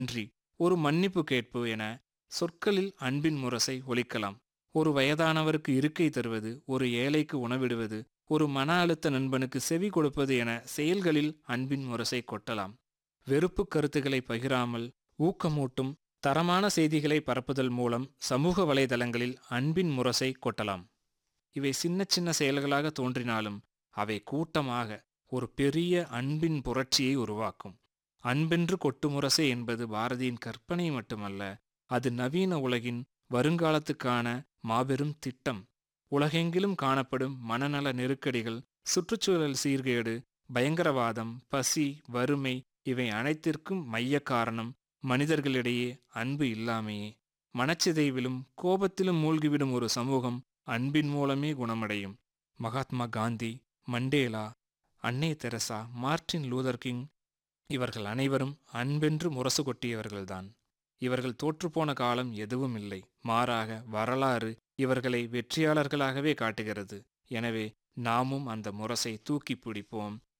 இன்றி ஒரு மன்னிப்பு கேட்பு என சொற்களில் அன்பின் முரசை ஒலிக்கலாம் ஒரு வயதானவருக்கு இருக்கை தருவது ஒரு ஏழைக்கு உணவிடுவது ஒரு மன அழுத்த நண்பனுக்கு செவி கொடுப்பது என செயல்களில் அன்பின் முரசை கொட்டலாம் வெறுப்பு கருத்துக்களை பகிராமல் ஊக்கமூட்டும் தரமான செய்திகளை பரப்புதல் மூலம் சமூக வலைதளங்களில் அன்பின் முரசை கொட்டலாம் இவை சின்ன சின்ன செயல்களாக தோன்றினாலும் அவை கூட்டமாக ஒரு பெரிய அன்பின் புரட்சியை உருவாக்கும் அன்பென்று கொட்டுமுரசை என்பது பாரதியின் கற்பனை மட்டுமல்ல அது நவீன உலகின் வருங்காலத்துக்கான மாபெரும் திட்டம் உலகெங்கிலும் காணப்படும் மனநல நெருக்கடிகள் சுற்றுச்சூழல் சீர்கேடு பயங்கரவாதம் பசி வறுமை இவை அனைத்திற்கும் மைய காரணம் மனிதர்களிடையே அன்பு இல்லாமையே மனச்சிதைவிலும் கோபத்திலும் மூழ்கிவிடும் ஒரு சமூகம் அன்பின் மூலமே குணமடையும் மகாத்மா காந்தி மண்டேலா அன்னை தெரசா மார்ட்டின் லூதர் கிங் இவர்கள் அனைவரும் அன்பென்று முரசு கொட்டியவர்கள்தான் இவர்கள் தோற்றுப்போன காலம் எதுவும் இல்லை மாறாக வரலாறு இவர்களை வெற்றியாளர்களாகவே காட்டுகிறது எனவே நாமும் அந்த முரசை தூக்கி பிடிப்போம்